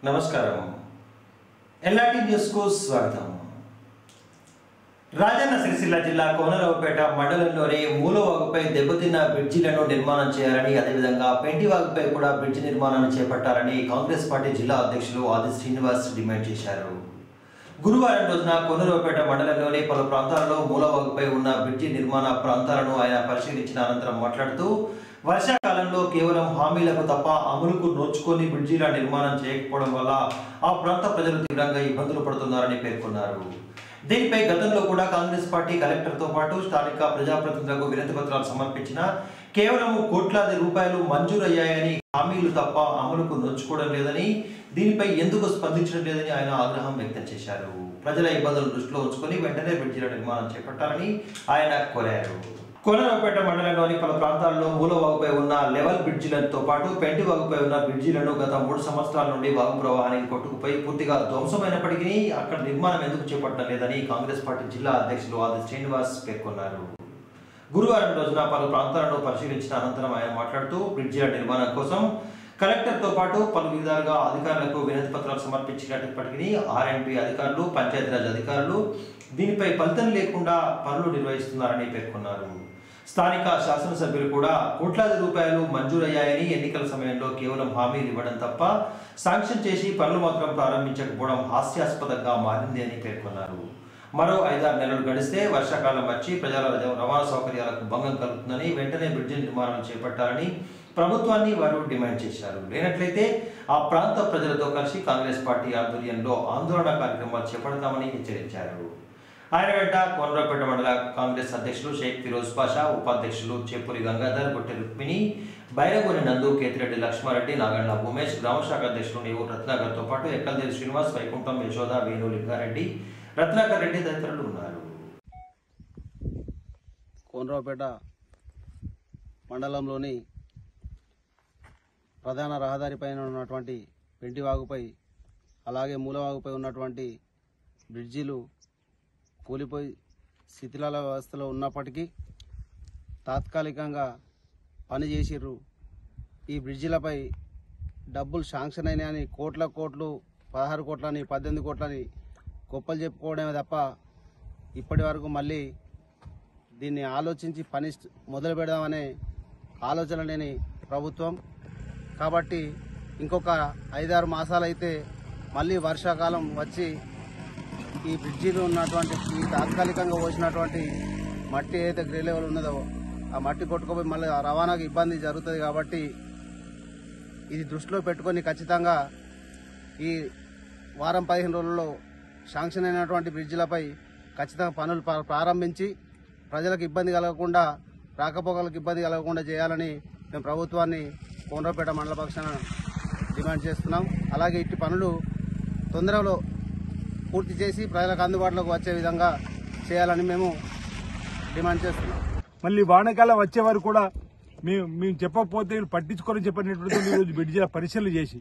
నమస్కారం ఎల్ఆర్టీ న్యూస్కు స్వాగతం రాజన్న సిరిసిల్ల జిల్లా కోనరావుపేట మండలంలోని మూలవాగుపై దెబ్బతిన్న బ్రిడ్జిలను నిర్మాణం చేయాలని అదేవిధంగా పెంటివాగుపై కూడా బ్రిడ్జి నిర్మాణాన్ని చేపట్టాలని కాంగ్రెస్ పార్టీ జిల్లా అధ్యక్షులు ఆది శ్రీనివాస్ డిమాండ్ చేశారు గురువారం రోజున కొనరావుపేట మండలంలోని పలు ప్రాంతాల్లో మూలవాగుపై ఉన్న బ్రిడ్జి నిర్మాణ ప్రాంతాలను ఆయన పరిశీలించిన అనంతరం మాట్లాడుతూ వర్షాకాలంలో కేవలం హామీలకు తప్ప అమలుకు నోచుకొని బ్రిడ్జీల నిర్మాణం చేయకపోవడం వల్ల ఆ ప్రాంత ప్రజలు తీవ్రంగా ఇబ్బందులు పడుతున్నారని పేర్కొన్నారు దీనిపై గతంలో కూడా కాంగ్రెస్ పార్టీ కలెక్టర్తో పాటు స్థానిక ప్రజాప్రతినిధులకు వినతి పత్రాలు సమర్పించిన కేవలం కోట్లాది రూపాయలు మంజూరయ్యాయని హామీలు తప్ప అమలుకు నోచుకోవడం లేదని దీనిపై ఎందుకు స్పందించడం లేదని ఆయన ఆగ్రహం వ్యక్తం చేశారు ప్రజల ఇబ్బందులు దృష్టిలో ఉంచుకొని వెంటనే బ్రిడ్జిల నిర్మాణం చేపట్టాలని ఆయన కోరారు కోనరావుపేట మండలంలోని పలు ప్రాంతాల్లో మూలవాగుపై ఉన్న లెవెల్ బ్రిడ్జిలతో పాటు పెంటి వాగుపై ఉన్న బ్రిడ్జిలను గత మూడు సంవత్సరాల నుండి వాగు ప్రవాహానికి కొట్టుకుపోయి పూర్తిగా ధ్వంసమైనప్పటికీ అక్కడ నిర్మాణం ఎందుకు చేపట్టడం లేదని కాంగ్రెస్ పార్టీ జిల్లా అధ్యక్షులు ఆది శ్రీనివాస్ పేర్కొన్నారు గురువారం రోజున పలు ప్రాంతాలను పరిశీలించిన అనంతరం ఆయన మాట్లాడుతూ బ్రిడ్జిల నిర్మాణం కోసం కలెక్టర్తో పాటు పలు విధాలుగా అధికారులకు వినతి పత్రాలు సమర్పించినప్పటికీ ఆర్ఎండ్బి అధికారులు పంచాయతీరాజ్ అధికారులు దీనిపై ఫలితం లేకుండా పనులు నిర్వహిస్తున్నారని పేర్కొన్నారు స్థానిక శాసనసభ్యులు కూడా కోట్లాది రూపాయలు మంజూరయ్యాయని ఎన్నికల సమయంలో కేవలం హామీలు ఇవ్వడం తప్ప శాంక్షన్ చేసి పనులు మాత్రం ప్రారంభించకపోవడం హాస్యాస్పదంగా మారింది అని పేర్కొన్నారు మరో ఐదారు నెలలు గడిస్తే వర్షాకాలం వచ్చి ప్రజల రవాణా సౌకర్యాలకు భంగం కలుగుతుందని వెంటనే బ్రిడ్జి నిర్మాణం చేపట్టాలని ప్రభుత్వాన్ని వారు డిమాండ్ చేశారు లేనట్లయితే ఆ ప్రాంత ప్రజలతో కలిసి కాంగ్రెస్ పార్టీ ఆధ్వర్యంలో ఆందోళన కార్యక్రమాలు చేపడతామని హెచ్చరించారు ఆయన వెంట కోనరాపేట మండల కాంగ్రెస్ అధ్యక్షులు షేక్ ఫిరోజ్ పాషా ఉపాధ్యక్షులు చేపూరి గంగాధర్ గుట్టె రుక్మిణి బైరగోని నందు కేతిరెడ్డి లక్ష్మారెడ్డి నాగండ్ల ఉమేష్ గ్రామశాఖ అధ్యక్షులు నీవు రత్నాకర్తో పాటు ఎక్కల్దేవి శ్రీనివాస్ వైకుంఠం యశోద వేణు లింగారెడ్డి రత్నాకర్ రెడ్డి తదితరులు ఉన్నారు కోనరావుపేట మండలంలోని ప్రధాన రహదారి పైన ఉన్నటువంటి పెంటివాగుపై అలాగే మూలవాగుపై ఉన్నటువంటి బ్రిడ్జీలు కూలిపోయి శిథిలాల వ్యవస్థలో ఉన్నప్పటికీ తాత్కాలికంగా పని చేసిర్రు ఈ బ్రిడ్జిలపై డబ్బులు శాంక్షన్ అయినాయని కోట్ల కోట్లు పదహారు కోట్లని పద్దెనిమిది కోట్లని గొప్పలు చెప్పుకోవడమే తప్ప ఇప్పటి వరకు మళ్ళీ దీన్ని ఆలోచించి పని స్ట్- మొదలు పెడదామనే ఆలోచన లేని ప్రభుత్వం కాబట్టి ఇంకొక ఐదారు మాసాలైతే మళ్ళీ వర్షాకాలం వచ్చి ఈ బ్రిడ్జిలో ఉన్నటువంటి ఈ తాత్కాలికంగా పోసినటువంటి మట్టి ఏదైతే గ్రే లెవెల్ ఉన్నదో ఆ మట్టి కొట్టుకుపోయి మళ్ళీ ఆ రవాణాకు ఇబ్బంది జరుగుతుంది కాబట్టి ఇది దృష్టిలో పెట్టుకొని ఖచ్చితంగా ఈ వారం పదిహేను రోజుల్లో శాంక్షన్ అయినటువంటి బ్రిడ్జిలపై ఖచ్చితంగా పనులు ప్రా- ప్రారంభించి ప్రజలకు ఇబ్బంది కలగకుండా రాకపోకలకు ఇబ్బంది కలగకుండా చేయాలని మేము ప్రభుత్వాన్ని కోనరాపేట మండల పక్షాన డిమాండ్ చేస్తున్నాం అలాగే ఇట్టి పనులు తొందరలో పూర్తి చేసి ప్రజలకు అందుబాటులోకి వచ్చే విధంగా చేయాలని మేము డిమాండ్ చేస్తున్నాం మళ్ళీ వానాకాలం వచ్చే వరకు కూడా మేము మేము చెప్పకపోతే వీళ్ళు పట్టించుకొని చెప్పినటువంటి ఈరోజు బిడ్జల పరిశీలన చేసి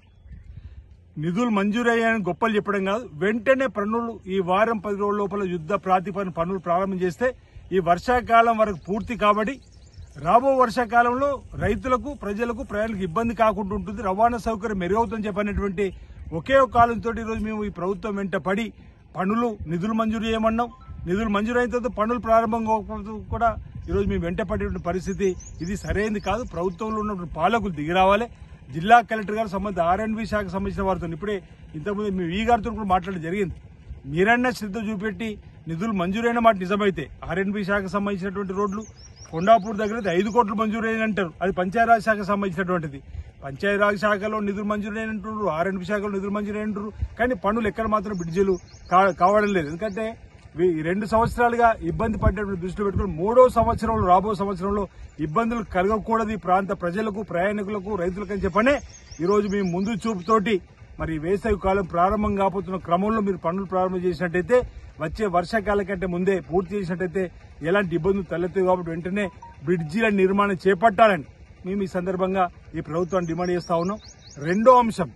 నిధులు మంజూరయ్యాయని గొప్పలు చెప్పడం కాదు వెంటనే పనులు ఈ వారం పది రోజుల లోపల యుద్ధ ప్రాతిపదికన పనులు ప్రారంభం చేస్తే ఈ వర్షాకాలం వరకు పూర్తి కాబట్టి రాబో వర్షాకాలంలో రైతులకు ప్రజలకు ప్రయాణాలకు ఇబ్బంది కాకుండా ఉంటుంది రవాణా సౌకర్యం మెరుగవుతుందని చెప్పినటువంటి ఒకే ఒక కాలంతో ఈరోజు మేము ఈ ప్రభుత్వం వెంట పడి పనులు నిధులు మంజూరు చేయమన్నాం నిధులు మంజూరు అయిన తర్వాత పనులు ప్రారంభం కాకపోతే కూడా ఈరోజు మేము వెంట పడేటువంటి పరిస్థితి ఇది సరైనది కాదు ప్రభుత్వంలో ఉన్నటువంటి పాలకులు దిగి రావాలి జిల్లా కలెక్టర్ గారు సంబంధించిన ఆర్ఎండ్బి శాఖకు సంబంధించిన వారితో ఇప్పుడే ఇంతకుముందు మీ ఈ గారితో కూడా మాట్లాడడం జరిగింది మీరన్నా శ్రద్ధ చూపెట్టి నిధులు మంజూరైన మాట నిజమైతే ఆర్ఎండ్బి శాఖకు సంబంధించినటువంటి రోడ్లు కొండాపూర్ దగ్గర అయితే ఐదు కోట్లు మంజూరైన అంటారు అది పంచాయరాజ్ శాఖకు సంబంధించినటువంటిది పంచాయరాజ్ శాఖలో నిధులు మంజూరైనంటారు ఆర్ఎండ్బి శాఖలో నిధులు మంజూరైనంటారు కానీ పనులు ఎక్కడ మాత్రం బ్రిడ్జిలు కా- కావడం లేదు ఎందుకంటే వీ- ఈ రెండు సంవత్సరాలుగా ఇబ్బంది పడ్డటువంటి దృష్టిలో పెట్టుకుని మూడో సంవత్సరంలో రాబో సంవత్సరంలో ఇబ్బందులు కలగకూడదు ఈ ప్రాంత ప్రజలకు ప్రయాణికులకు రైతులకు అని చెప్పనే ఈ రోజు మేము ముందు చూపుతోటి మరి వేసవి కాలం ప్రారంభం కాబోతున్న క్రమంలో మీరు పనులు ప్రారంభం చేసినట్టయితే వచ్చే వర్షాకాలం కంటే ముందే పూర్తి చేసినట్టయితే ఎలాంటి ఇబ్బందులు తలెత్తాయి కాబట్టి వెంటనే బ్రిడ్జీల నిర్మాణం చేపట్టాలని మేము ఈ సందర్భంగా ఈ ప్రభుత్వాన్ని డిమాండ్ చేస్తా ఉన్నాం రెండో అంశం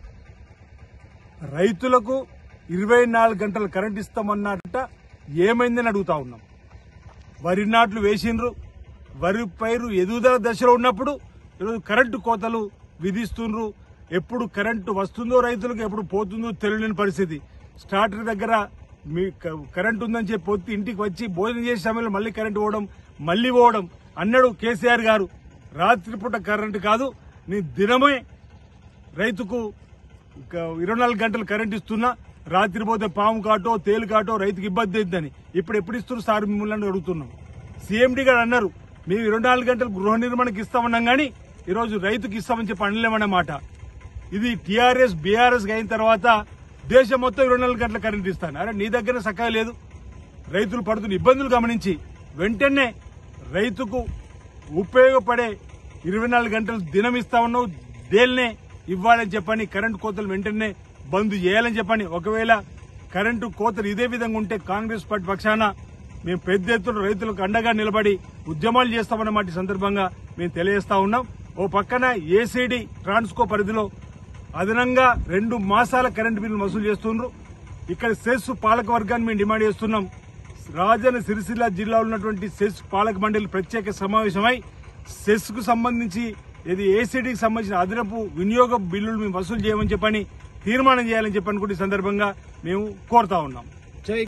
రైతులకు ఇరవై నాలుగు గంటలు కరెంట్ ఇస్తామన్నట ఏమైందని అడుగుతా ఉన్నాం వరి నాట్లు వేసిండ్రు వరి పైరు ఎదుగుదల దశలో ఉన్నప్పుడు ఈరోజు కరెంటు కోతలు విధిస్తుండ్రు ఎప్పుడు కరెంటు వస్తుందో రైతులకు ఎప్పుడు పోతుందో తెలియని పరిస్థితి స్టార్టర్ దగ్గర మీ క- కరెంట్ ఉందని చెప్పి పొత్తి ఇంటికి వచ్చి భోజనం చేసే సమయంలో మళ్ళీ కరెంట్ పోవడం మళ్ళీ పోవడం అన్నాడు కేసీఆర్ గారు రాత్రిపూట కరెంటు కాదు నీ దినమే రైతుకు ఇక ఇరవై నాలుగు గంటలు కరెంట్ ఇస్తున్నా రాత్రి పోతే పాము కాటో తేలు కాటో రైతుకి ఇబ్బంది అవుతుందని ఇప్పుడు ఎప్పుడు ఇస్తున్నారు సార్ మిమ్మల్ని అడుగుతున్నాం సీఎండీ గారు అన్నారు మేము ఇరవై నాలుగు గంటలు గృహ నిర్మాణానికి ఇస్తామన్నాం కానీ ఈరోజు రైతుకి ఇస్తామని చెప్పి అనలేమన్నమాట ఇది టీఆర్ఎస్ బీఆర్ఎస్ అయిన తర్వాత దేశం మొత్తం ఇరవై నాలుగు గంటల కరెంట్ ఇస్తాను అరే నీ దగ్గర చక్కగా లేదు రైతులు పడుతున్న ఇబ్బందులు గమనించి వెంటనే రైతుకు ఉపయోగపడే ఇరవై నాలుగు గంటలు దినం ఇస్తా ఉన్నావు దేల్నే ఇవ్వాలని చెప్పని కరెంటు కోతలు వెంటనే బంద్ చేయాలని చెప్పని ఒకవేళ కరెంటు కోతలు ఇదే విధంగా ఉంటే కాంగ్రెస్ పార్టీ పక్షాన మేము పెద్ద ఎత్తున రైతులకు అండగా నిలబడి ఉద్యమాలు చేస్తామన్నమాట ఈ సందర్భంగా మేము తెలియజేస్తా ఉన్నాం ఓ పక్కన ఏసీడీ ట్రాన్స్కో పరిధిలో అదనంగా రెండు మాసాల కరెంటు బిల్లు వసూలు చేస్తున్నారు ఇక్కడ సెస్ పాలక వర్గాన్ని మేము డిమాండ్ చేస్తున్నాం రాజన్న సిరిసిల్ల జిల్లాలో ఉన్నటువంటి సెస్ పాలక మండలి ప్రత్యేక సమావేశమై సెస్ కు సంబంధించి ఇది ఏసీడీకి సంబంధించిన అదనపు వినియోగ బిల్లులు మేము వసూలు చేయమని చెప్పని తీర్మానం చేయాలని చెప్పని కూడా ఈ సందర్భంగా మేము కోరుతా ఉన్నాం